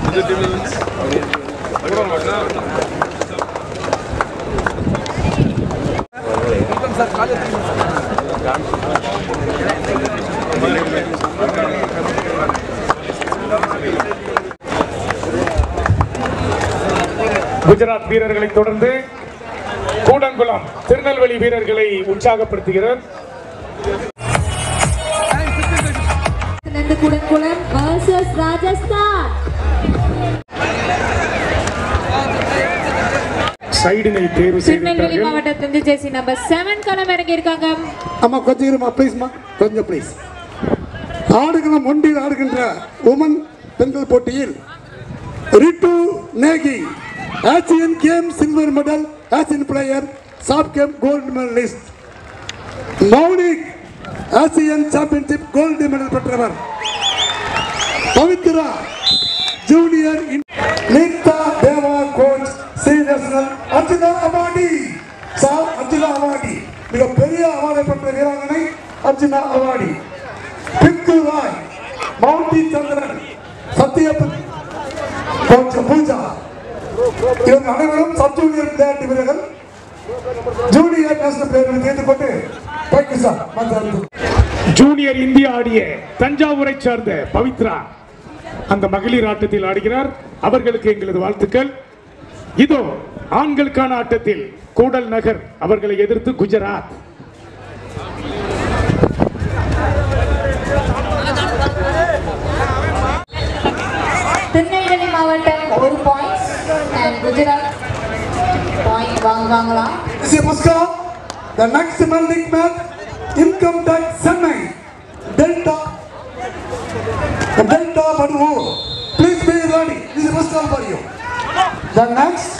குஜராத் வீரர்களை தொடர்ந்து கூடங்குளம் திருநெல்வேலி வீரர்களை உற்சாகப்படுத்துகிறார் இருந்து குடங்குளம் வர்சஸ் ராஜஸ்தான் சைடினை தேர்வு திருநெல்வேலி செய்திருக்கிறார்கள் மாவட்டத்திலிருந்து ஜெர்சி நம்பர் செவன் களம் இறங்கி இருக்காங்க அம்மா கொஞ்சம் இருமா ப்ளீஸ்மா கொஞ்சம் ப்ளீஸ் ஆடுகளம் ஒன்றில் ஆடுகின்ற உமன் பெண்கள் போட்டியில் Ritu Negi Asian game silver medal Asian player SAF game gold medalist மௌனிக் ஆசியன் சாம்பியன்ஷிப் கோல்டு மெடல் பெற்றவர் பவித்ரா ஜூனியர் நீதா தேவா கோச் சி national Arjuna awardee sir Arjuna awardee மிகப்பெரிய அவார்டை பெற்ற வீராங்கனை அர்ஜுனா அவார்டி பிக்கு ராய் மவுண்டி சந்திரன் சத்ய கோச் பூஜா இவங்க அனைவரும் சப் ஜூனியர் விளையாட்டு வீரர்கள் ஜூனியர் நேஷனல் பிளேயர்களை தேர்ந்து கொண்டு தேங்க்யூ சார் மற்ற ஜூனியர் இந்தியா ஆடிய தஞ்சாவூரை சார்ந்த பவித்ரா அந்த மகளிர் ஆட்டத்தில் ஆடுகிறார் அவர்களுக்கு எங்களது வாழ்த்துக்கள் இதோ ஆண்களுக்கான ஆட்டத்தில் கூடல் நகர் அவர்களை எதிர்த்து குஜராத் திருநெல்வேலி மாவட்டம் ஒரு பாயிண்ட் அண்ட் குஜராத் பாயிண்ட் வாங்குவாங்களாம் This is Puskar. The next man league match, Income Tax Chennai, Delta, the Delta Baduo. Please be ready. This is Puskar for you. The next,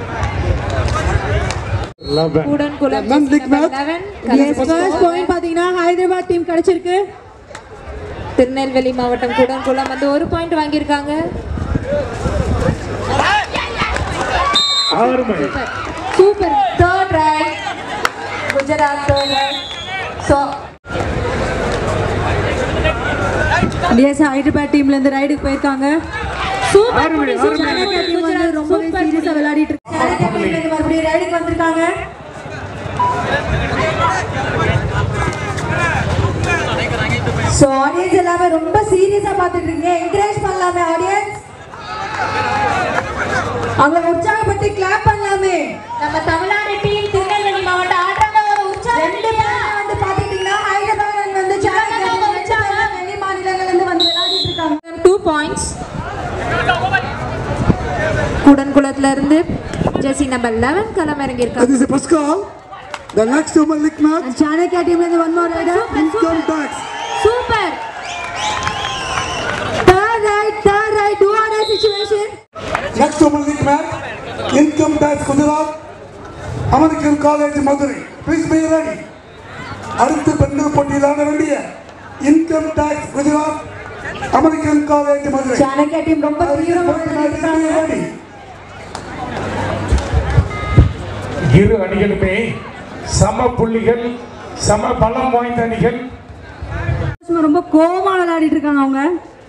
Kudankulam Men League match. Eleven Yes, first point பாத்தீங்கன்னா Hyderabad team கிடைச்சிருக்கு திருநெல்வேலி மாவட்டம் கூடன்குளம் வந்து ஒரு point வாங்கியிருக்காங்க ஆறுமை super third right Gujarat third raid so TS Hyderabad டீம்ல இருந்து ரைடுக்கு போயிருக்காங்க சூப்பர் ஆறுமை, புடி, ஆறுமை. சூப்பர் ஜனகா டீம் வந்து ரொம்பவே சூப்பர் சீரியஸா புடி. விளையாடிட்டு இருக்காங்க ஜனகா டீம்ல இருந்து மறுபடியும் ரைடுக்கு வந்திருக்காங்க ஸோ ஆடியன்ஸ் எல்லாமே ரொம்ப சீரியஸா பார்த்துட்டு இருக்கீங்க என்கரேஜ் பண்ணலாமே ஆடியன்ஸ் அவங்களை உற்சாகப்பட்டு கிளாப் பண்ணலாமே நம்ம தமிழ்நாடு டீம் திருநெல்வேலி மாவட்டம் ஆடுறாங்க ஒரு உற்சாகம் ரெண்டு பேரும் வந்து பாத்துக்கிட்டீங்கன்னா ஹைதராபாத் வந்து ஜனகா உற்சாகம் வெளி மாநிலங்கள்ல இருந்து வந்து விளையாடிட்டு இருக்காங்க டூ பாயிண்ட்ஸ் கூடன்குளத்துல இருந்து ஜெர்சி நம்பர் லெவன் களம் இறங்கியிருக்காங்க this is Puskar. The next women league match, Chanakya டீம்ல இருந்து one more raider Income Tax. Super third right third raid do or situation Next women league match, Income Tax Gujarat, American College Madurai. Please be ready. அடுத்து பெண்கள் போட்டியில் ஆட வேண்டிய income tax Gujarat American college Madurai Chanakya team ரொம்ப தீவிரமா விளையாடிட்டு இருக்காங்க இரு அணிகளுமே சம புள்ளிகள் சம பலம் வாய்ந்த அணிகள் சும்மா ரொம்ப கோவமா விளையாடிட்டு இருக்காங்க அவங்க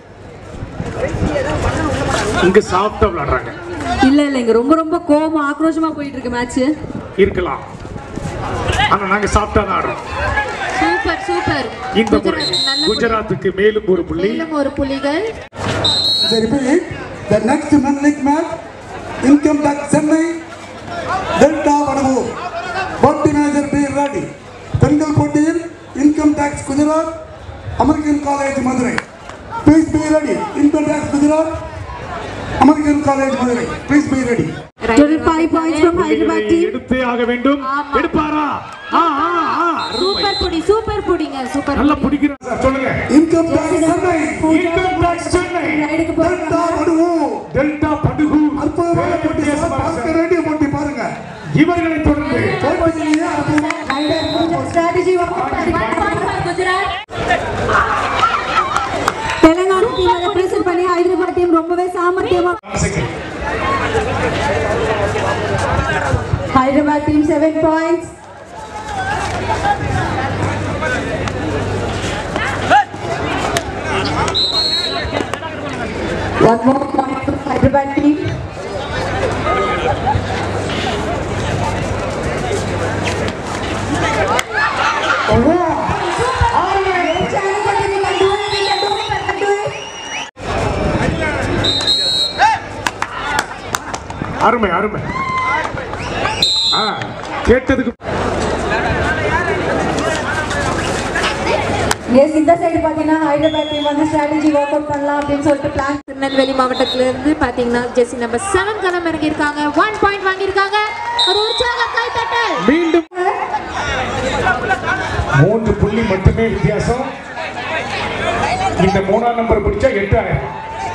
இங்க சாஃப்டா விளையாடுறாங்க இல்ல இல்ல இங்க ரொம்ப ரொம்ப கோவமா ஆக்ரோஷமா போயிட்டு இருக்கு மேட்ச் இருக்கலாம் ஆனா நாங்க சாஃப்டா தான் ஆடுறோம் சூப்பர் சூப்பர் இந்த முறை குஜராத் நல்ல புள்ளி. குஜராத்துக்கு மேலும் ஒரு புள்ளி மேலும் ஒரு புள்ளிகள் They repeat, the next men league match, Income Tax Chennai, Delta Vanavu. Both manager be ready. பெண்கள் போட்டியில் income tax Gujarat American college Madurai please be ready income tax Gujarat American college Madurai please be ready Total five points from Hyderabad புள்ளிகளை team. எடுத்தே ஆக வேண்டும் ஆமா. எடுப்பாரா ஆ, ஆ, ஆ, அருமை. Super புடி super புடிங்க சூப்பர் நல்லா புடி. பிடிக்கிறார் சார் சொல்லுங்க income tax Chennai income tax Chennai ரைடுக்கு டெல்டா போயிருக்காங்க வடுவு டெல்டா படுகு அற்புதமான போட்டி சார் பார்க்க வேண்டிய போட்டி பாருங்க இவர்களை தொடர்ந்து போட்டியிலேயே அற்புதமான raider strategy One point for Gujarat Telangana team represent பண்ணி ஹைதராபாத் டீம் ரொம்பவே சாமர்த்தியமா Hyderabad team seven points One more point for Hyderabad Hyderabad team. Yes, Chanakya team, we can do it, we can do it, we can do it. அருமை அருமை ஆ கேட்டதுக்கு S இந்த side பார்த்தீங்கன்னா Hyderabad team வந்து strategy work out பண்ணலாம் அப்படின்னு சொல்லிட்டு plan Tirunelveli மாவட்டத்துல இருந்து பாத்தீங்கன்னா ஜெர்சி நம்பர் செவன் களம் இறங்கியிருக்காங்க ஒன் பாயிண்ட் வாங்கியிருக்காங்க ஒரு உற்சாக கைத்தட்டல் மீண்டும் மூன்று புள்ளி மட்டுமே வித்தியாசம் இந்த மூணாம் நம்பர் பிடிச்சா எட்டு ஆயிரம்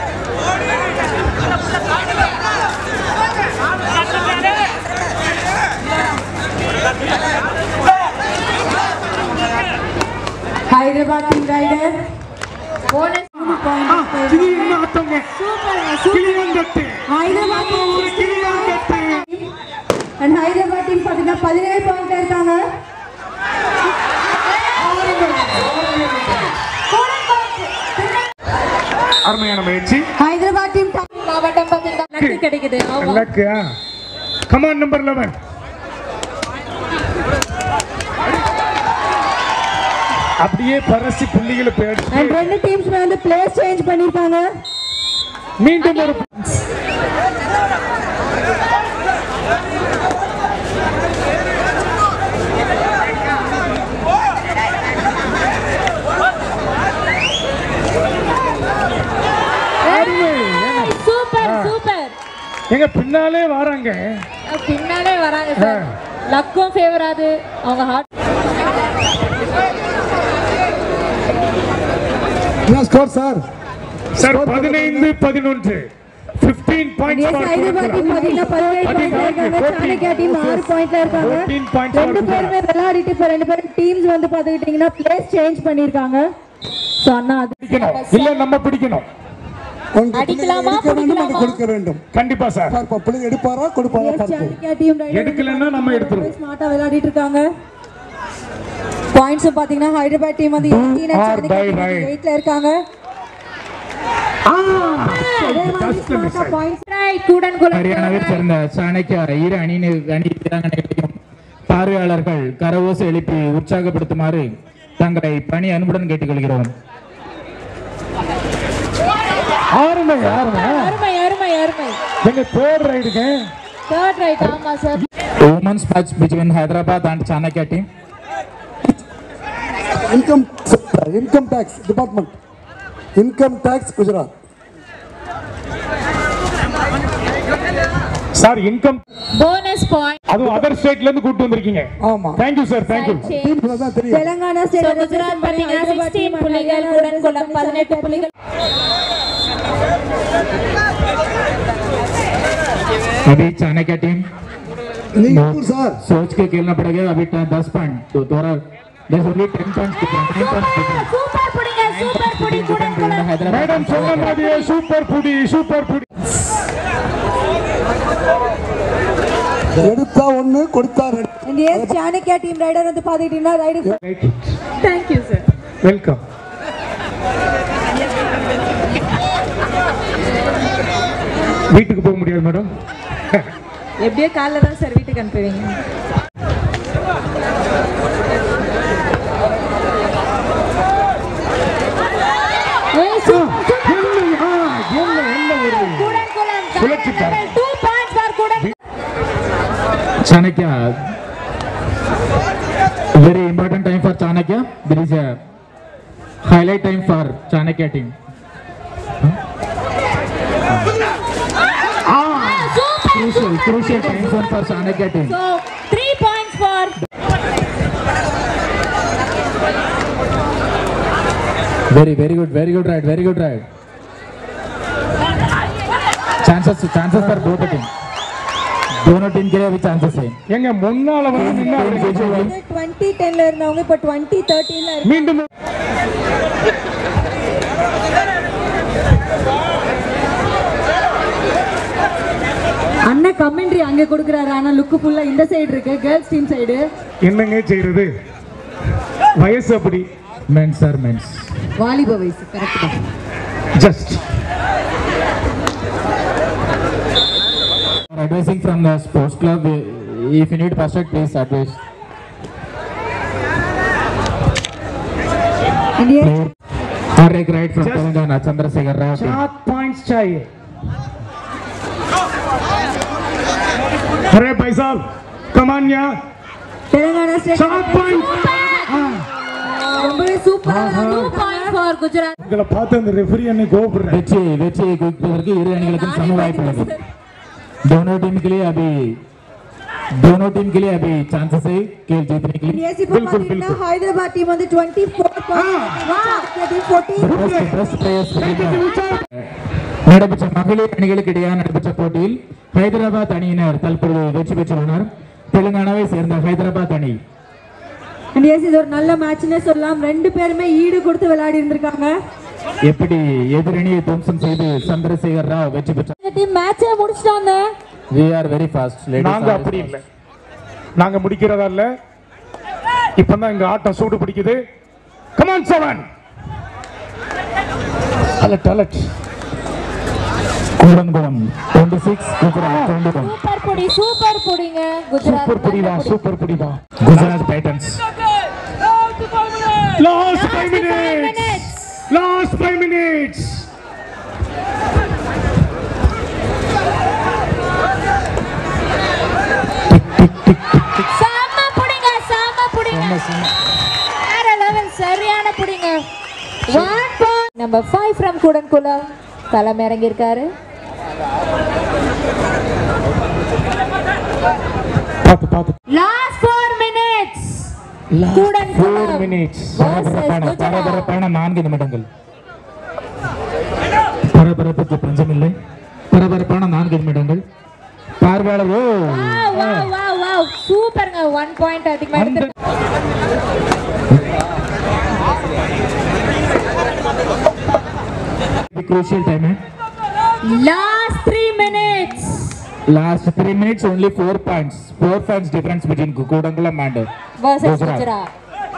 ஹைதராபாத் டீம் ரைடர் போனஸ் ஆ, இது என்ன ஆட்டங்க சூப்பருங்க கிளியந்தட்டு ஹைதராபாத் ஒரு கிளியந்தட்டு அண்ட் ஹைதராபாத் டீம் பார்த்தீங்கன்னா பதினேழு பாயிண்ட் இருக்காங்க அருமையான முயற்சி ஹைதராபாத் டீம் மாவட்டம் பாத்தீங்கன்னா லக்கு கிடைக்குது ஆமா லக்கு கமான் நம்பர் லெவன் அப்படியே பரசி புள்ளிகளை போய் அண்ட் ரெண்டு டீம்ஸ்மே வந்து பிளேஸ் சேஞ்ச் பண்ணிருக்காங்க மீண்டும் ஒரு அருமை. ஏங்க, சூப்பர் சூப்பர் எங்க பின்னாலே வராங்க பின்னாலே வராங்க சார் லக்கும் ஃபேவர் ஆகுது அவங்க ஹார்ட் என்ன ஸ்கோர் சார் சார் பதினைந்து பதினொன்று 15 பாயிண்ட்ஸ் எஸ் ஹைதராபாத் டீம் பார்த்தீங்கன்னா பதினேழு பாயிண்ட்ல இருக்காங்க சாணக்கியா டீம் ஆறு பாயிண்ட்ல இருக்காங்க 14 points ரெண்டு for பேருமே விளையாடிட்டு இப்போ ரெண்டு பேரும் டீம்ஸ் வந்து பார்த்துக்கிட்டிங்கன்னா பிளேஸ் சேஞ்ச் பண்ணிருக்காங்க ஸோ அண்ணா அது பிடிக்கணும் இல்ல நம்ம பிடிக்கணும் உங்க அடிக்கலாமா, பிள்ளைங்க எடுக்க வேண்டும் அது பிடிக்கலாமா? கொடுக்க வேண்டும் கண்டிப்பா சார் சார் இப்போ பிள்ளைங்க எடுப்பாரா கொடுப்பாரா எஸ் பார்ப்போம் சாணக்கியா டீம் எடுக்கலைன்னா நம்ம எடுத்துருவோம். ஸ்மார்ட்டா விளையாடிட்டு இருக்காங்க பாயிண்ட்ஸ் பாத்தீங்கன்னா ஹைதராபாத் டீம் வந்து 18 or அண்ட் die சாணக்கியா right. டீம் 8ல இருக்காங்க ஆ, அதே மாதிரி just a miss ஸ்மார்ட்டா ஆயிடுச்சு. பாயிண்ட்ஸ் கூடன் ஹரியானாவை சேர்ந்த சாணக்கிய இரு அணியினர் அணி வீராங்கனைகளையும் பார்வையாளர்கள் கரவோசை எழுப்பி உற்சாகப்படுத்துமாறு தங்களை பணி அன்புடன் கேட்டுக்கொள்கிறோம் ஆறுமை ஆறுமை அருமை அருமை அருமை எங்க தேர்ட் ரைடுங்க தேர்ட் ரைட் ஆமா sir women's match between Hyderabad and Chanakya team income income tax department income tax Gujarat sir income bonus point அதுவும் அதர் ஸ்டேட்ல இருந்து கூட்டு வந்திருக்கீங்க ஆமா தேங்க்யூ சார் தேங்க்யூ டீம்ஸ்ல தான் தெரியும் தெலங்கானா So, ஸ்டேட் குஜராத் பாத்தீங்கன்னா 16 புள்ளிகள் கூடன் குளம் 18 புள்ளிகள் अभी चाणक्य टीम நீங்க ஊர் சார் सोच के खेलना पड़ेगा अभी दस पॉइंट तो थोड़ा there's only 10 points difference 9 points difference super புடிங்க சூப்பர் புடி கூடன் குளம் Hyderabad மேடம் சொன்ன மாதிரியே சூப்பர் புடி சூப்பர் புடி எடுத்தா ஒண்ணு கொடுத்தா ரெண்டு and yes Chanakya team raider வந்து பாத்துக்கிட்டீங்கன்னா raider thank you sir welcome வீட்டுக்கு போக முடியாது மேடம் எப்படியோ காலைல தான் சார் வீட்டுக்கு அனுப்புவீங்க ஏய், சூப்பர், சூப்பர். கூடன் குளம் சுழற்சிட்டார். Two points for Kudankulam Chanakya. Very important time for Chanakya. There is a highlight time for Chanakya team. Crucial, crucial time zone for Chanakya team. So, three points for Very, very good, very good ride, very good ride. Chances, chances for both the team. दोनों team के लिए अभी chances है எங்க முன்னால வந்து நின்னா அவருக்கு ஜெயிச்சு. டுவெண்ட்டி டென்ல இருந்தவங்க இப்போ டுவெண்ட்டி தேர்ட்டின்ல இருக்கு மீண்டும் அண்ணன் கமெண்ட்ரி அங்க கொடுக்குறாரு ஆனா லுக்கு ஃபுல்லா இந்த சைடு இருக்கு கேர்ள்ஸ் டீம் சைடு என்னங்க செய்யறது வயசு அப்படி मेंस आर मेंस வாலிப வயசு கரெக்ட் தான் just advising from the sports club. uh, If you need first aid, please advise. Player, correct right from Telangana, Chandrasekhar Rao. team. सात पॉइंट्स चाहिए अरे भाई साहब कमानिया తెలంగాణ స్టేట్ सात पॉइंट ரொம்பவே சூப்பரா Two point for Gujarat. உங்களை பார்த்து அந்த ரெஃபரி என்னை கோபப்படுறேன் வெற்றி வெற்றியை குவிப்பதற்கு இரு அணிகளுக்கும் சம வாய்ப்பு உள்ளது दोनों टीम के लिए अभी दोनों टीम के लिए अभी चांसेस है खेल जीतने के लिए எஸ் இப்போ பாத்தீங்கன்னா ஹைதராபாத் டீம் வந்து 24 பாயிண்ட் 14 Best- best players நடைபெற்ற மகளிர் அணிகளுக்கு இடையே நடைபெற்ற போட்டியில் ஹைதராபாத் அணியினர் தற்பொழுது வெற்றி பெற்றுள்ளனர் தெலுங்கானாவை சேர்ந்த ஹைதராபாத் அணி அண்ட் எஸ் இது ஒரு நல்ல மேட்ச்னே சொல்லலாம் ரெண்டு பேருமே ஈடு கொடுத்து விளையாடி இருந்திருக்காங்க எப்படி எதிரணியை துவம்சம் செய்து சந்திரசேகர் ராவ் வெற்றி பெற்றார் இந்த டீம் மேட்சே முடிச்சிட்டாங்க we are very fast ladies நாங்க are அப்படி very இல்லை நாங்க முடிக்கிறதா இல்ல இப்பதான் இங்க ஆட்டம் சூடு பிடிக்குது கமான் செவன் அலட் alert fast. Kudankulam 26 Gujarat 21 super புடி சூப்பர் புடிங்க குஜராத் சூப்பர் புடிதா சூப்பர் புடிதா Gujarat Titans last five minutes last five minutes சாம புடிங்க சாம புடிங்க வேற லெவல் சரியான புடிங்க one point number five from Kudankulam களம் இறங்கியிருக்காரு பார்த்து பார்த்து last four minutes four Kudankulam minutes பரபரப்பான versus குஜராத் பரபரப்பான நான்கு நிமிடங்கள் பரபரப்புக்கு பஞ்சமில்லை பரபரப்பான நான்கு நிமிடங்கள் பார்வையாளர் ஓ வாவ் வாவ் வாவ் வாவ் சூப்பர்ங்க ஒன் பாயிண்ட் அதிகமா அந்த எடுத்து crucial time eh? Last three minutes last three minutes only four points four points difference between Kudankulam and versus Gujarat. Gujarat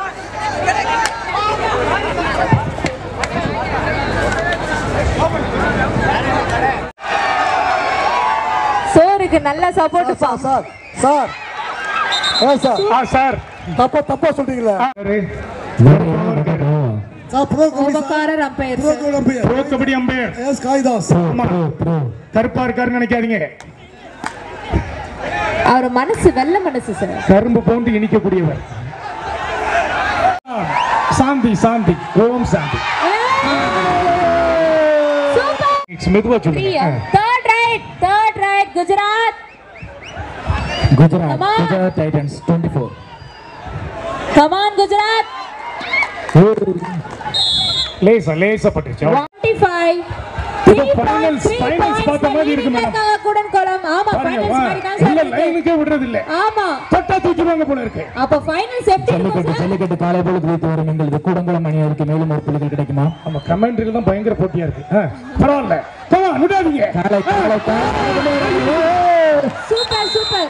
சோருக்கு நல்ல சப்போர்ட் பா சார் சார் ஏன் சார் ஆ சார் தப்பா தப்பா சொல்றீங்களா சார் ப்ரோ கபடி சார் கோபக்காரர் umpire bro kabaddi bro kabaddi umpire yes காய்தாஸ் ஆமா கருப்பா இருக்காருன்னு நினைக்காதீங்க அவர் மனசு வெள்ள மனசு சார் கரும்பு போன்று இனிக்கக்கூடியவர் சாந்தி சாந்தி ஓம் சாந்தி சூப்பர் It's மெதுவா சொல்லுங்க third right third right Gujarat Gujarat Come on. Gujarat Titans 24 come on Gujarat லேசா லேசா பட்டுச்சு 25 இது finals, finals பார்த்த மாதிரி இருக்கு madam. கூடன்குளம் ஆமா பாருங்க ஃபைனல்ஸ் வா. மாதிரி தான் இல்ல சார் இருக்கு. லைனுக்கே விடுறது இல்ல ஆமா தொட்டா தூக்கிடுவாங்க போல இருக்கு அப்ப ஃபைனல்ஸ் எப்படி இருக்கும் ஜல்லிக்கட்டு சார் ஜல்லிக்கட்டு காலை பொழுது வைத்து வரும் எங்களது கூடங்குளம் அணியினருக்கு மேலும் ஒரு புள்ளிகள் கிடைக்குமா நம்ம கமெண்ட்ரியில் தான் பயங்கர போட்டியா இருக்கு ஆ, பரவாயில்ல கமா விடாதீங்க காலை காலை சூப்பர் சூப்பர்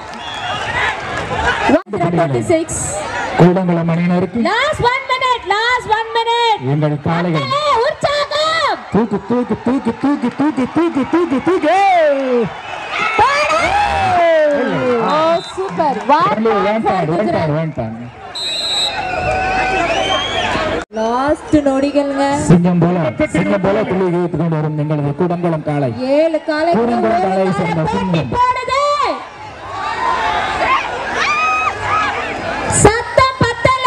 136 கூடங்குளம் அணியினருக்கு லாஸ்ட் 1 மினிட் லாஸ்ட் 1 மினிட் எங்கள் காளைகள் உற்சாகம் தூக்கு தூக்கு தூக்கு தூக்கு தூக்கு தூக்கு தூக்கு தூக்கு ஓ super Only one point, one point, one point. Last நொடிகள்ங்க சிங்கம் போல சிங்கம் போல புள்ளி வைத்து கொண்டு வரும் எங்களது கூடங்குளம் காளை ஏழு காலை கூடங்குளம் காளையை சேர்ந்த சிங்கம் போடுது சத்தம் பத்தல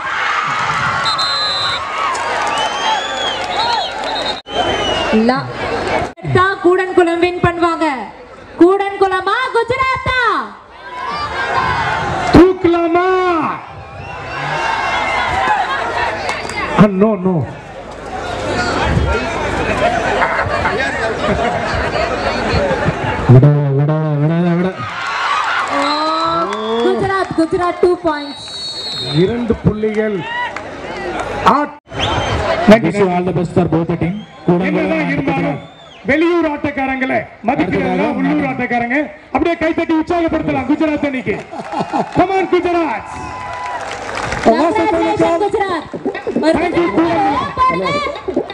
லா- தான் கூடன்குளம் வின் பண்ணுவாங்க கூடன்குளமா குஜராத்தா தூக்கலாமா நோ நோ விட விட விட விட குஜராத் குஜராத் டூ பாயிண்ட்ஸ் இரண்டு புள்ளிகள் ஆட் Wish you all the best for both the team. என்னதான் இருந்தாலும் வெளியூர் ஆட்டக்காரங்களே மதிக்கிறாங்க உள்ளூர் ஆட்டக்காரங்க அப்படியே கைத்தட்டி உற்சாகப்படுத்தலாம் குஜராத் அணிக்கு come on Gujarat Congratulations, Gujarat Thank you, ஒரு